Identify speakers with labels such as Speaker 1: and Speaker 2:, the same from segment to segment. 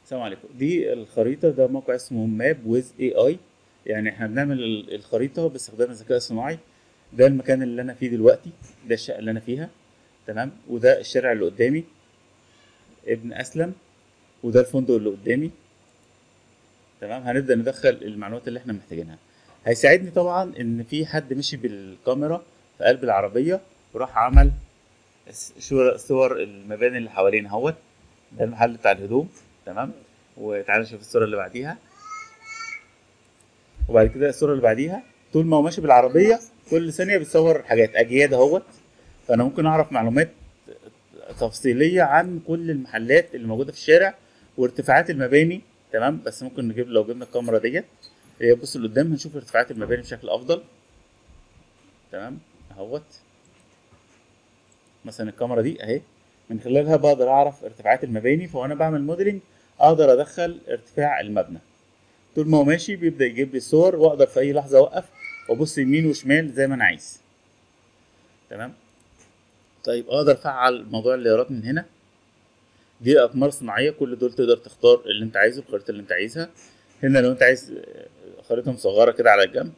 Speaker 1: السلام عليكم دي الخريطة ده موقع اسمه ماب ويز اي اي يعني احنا بنعمل ال- الخريطة باستخدام الذكاء الصناعي ده المكان اللي انا فيه دلوقتي ده الشقة اللي انا فيها تمام وده الشارع اللي قدامي ابن اسلم وده الفندق اللي قدامي تمام هنبدأ ندخل المعلومات اللي احنا محتاجينها هيساعدني طبعا ان في حد مشي بالكاميرا في قلب العربية وراح عمل س- صور صور المباني اللي حوالين اهوت ده المحل بتاع الهدوم تمام وتعالى نشوف الصورة اللي بعديها وبعد كده الصورة اللي بعديها طول ما هو ماشي بالعربية كل ثانية بتصور حاجات أجياد اهوت فأنا ممكن أعرف معلومات تفصيلية عن كل المحلات اللي موجودة في الشارع وارتفاعات المباني تمام بس ممكن نجيب لو جبنا الكاميرا ديت هي بص لقدام هنشوف ارتفاعات المباني بشكل أفضل تمام اهوت مثلا الكاميرا دي اهي من خلالها بقدر اعرف ارتفاعات المباني فوانا بعمل موديلنج اقدر ادخل ارتفاع المبنى طول ما هو ماشي بيبدا يجيب لي الصور واقدر في اي لحظه اوقف وابص يمين وشمال زي ما انا عايز تمام طيب اقدر افعل موضوع الليارات من هنا دي اقمار صناعيه كل دول تقدر تختار اللي انت عايزه الخريطه اللي انت عايزها هنا لو انت عايز خريطه مصغره كده على الجنب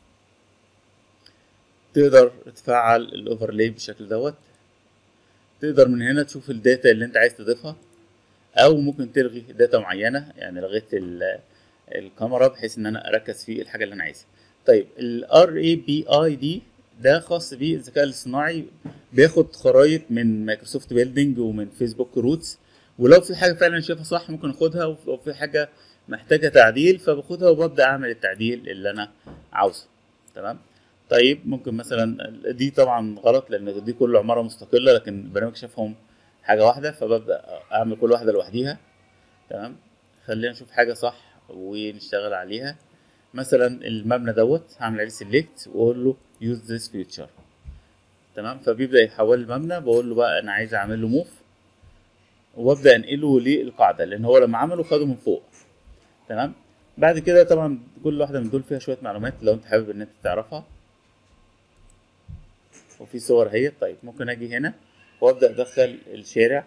Speaker 1: تقدر تفعل الاوفرلاي بالشكل دوت تقدر من هنا تشوف الداتا اللي انت عايز تضيفها او ممكن تلغي داتا معينه يعني لغيت ال- الكاميرا بحيث ان انا اركز في الحاجه اللي انا عايزها طيب ال RABI دي ده خاص بالذكاء الاصطناعي بياخد خرايط من مايكروسوفت بيلدينج ومن فيسبوك روتس ولو في حاجه فعلا شايفها صح ممكن اخدها ولو في حاجه محتاجه تعديل فباخدها وببدا اعمل التعديل اللي انا عاوزه تمام طيب ممكن مثلا دي طبعا غلط لان دي كل عماره مستقله لكن البرنامج شافهم حاجه واحده فببدا اعمل كل واحده لوحديها تمام خلينا نشوف حاجه صح ونشتغل عليها مثلا المبنى دوت هعمل عليه سيلكت واقول له يوز ذس فيوتشر تمام فبيبدا يحول المبنى بقول له بقى انا عايز اعمل له موف وابدا انقله للقاعده لان هو لما عمله خده من فوق تمام بعد كده طبعا كل واحده من دول فيها شويه معلومات لو انت حابب ان انت تعرفها وفي صور اهي طيب ممكن اجي هنا وابدا ادخل الشارع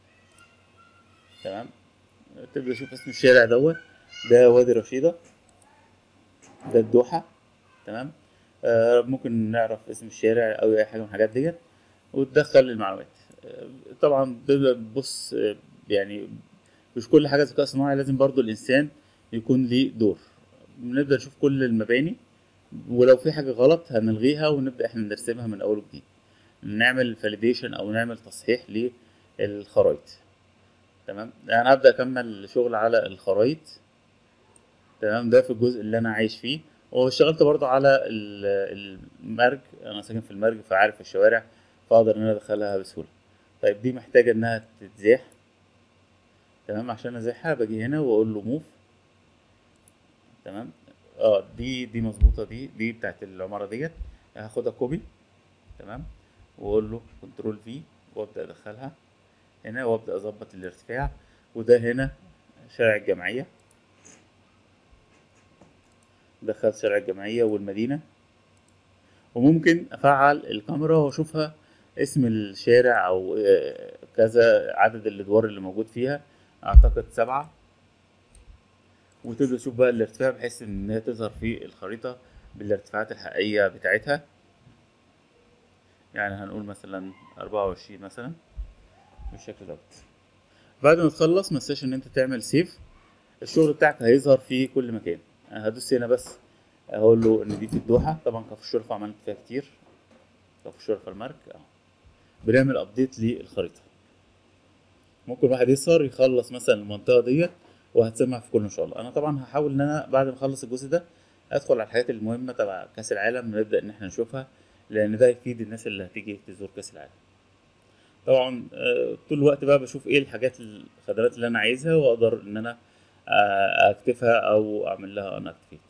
Speaker 1: تمام تبدا تشوف اسم الشارع دوت ده وادي رشيده ده الدوحه تمام آه ممكن نعرف اسم الشارع او اي حاجه من الحاجات ديت وتدخل المعلومات آه طبعا تبدا تبص آه يعني مش كل حاجه ذكاء صناعي لازم برضو الانسان يكون ليه دور بنبدا نشوف كل المباني ولو في حاجه غلط هنلغيها ونبدا احنا نرسمها من اول وجديد نعمل فاليديشن او نعمل تصحيح للخرايط تمام انا هبدا اكمل شغل على الخرايط تمام ده في الجزء اللي انا عايش فيه واشتغلت برضه على ال- المرج انا ساكن في المرج فعارف الشوارع فاقدر ان انا ادخلها بسهوله طيب دي محتاجه انها تتزاح تمام عشان ازاحها باجي هنا واقول له موف تمام اه دي دي مظبوطه دي دي بتاعت العماره ديت هاخدها كوبي تمام واقول له كنترول في وابدا ادخلها هنا وابدا اظبط الارتفاع وده هنا شارع الجمعيه دخلت شارع الجمعيه والمدينه وممكن افعل الكاميرا واشوفها اسم الشارع او آه، كذا عدد الادوار اللي موجود فيها اعتقد سبعة وتبدأ تشوف بقى الارتفاع بحيث ان هي تظهر في الخريطة بالارتفاعات الحقيقية بتاعتها يعني هنقول مثلا أربعة وعشرين مثلا بالشكل دوت بعد ما تخلص ما تنساش ان انت تعمل سيف الشغل بتاعك هيظهر في كل مكان انا هدوس هنا بس هقول له ان دي في الدوحة طبعا كفر الشرفة عملت فيها كتير كفر الشرفة المرج اهو بنعمل ابديت للخريطة ممكن واحد يسهر يخلص مثلا المنطقة ديت وهتسمع في كله ان شاء الله انا طبعا هحاول ان انا بعد ما اخلص الجزء ده ادخل على الحاجات المهمة تبع كاس العالم نبدأ ان احنا نشوفها لان ده يفيد الناس اللي هتيجي تزور كاس العالم طبعا آه، طول الوقت بقى بشوف ايه الحاجات الخدمات اللي انا عايزها واقدر ان انا آه، اكتفها او اعمل لها ان اكتيفيت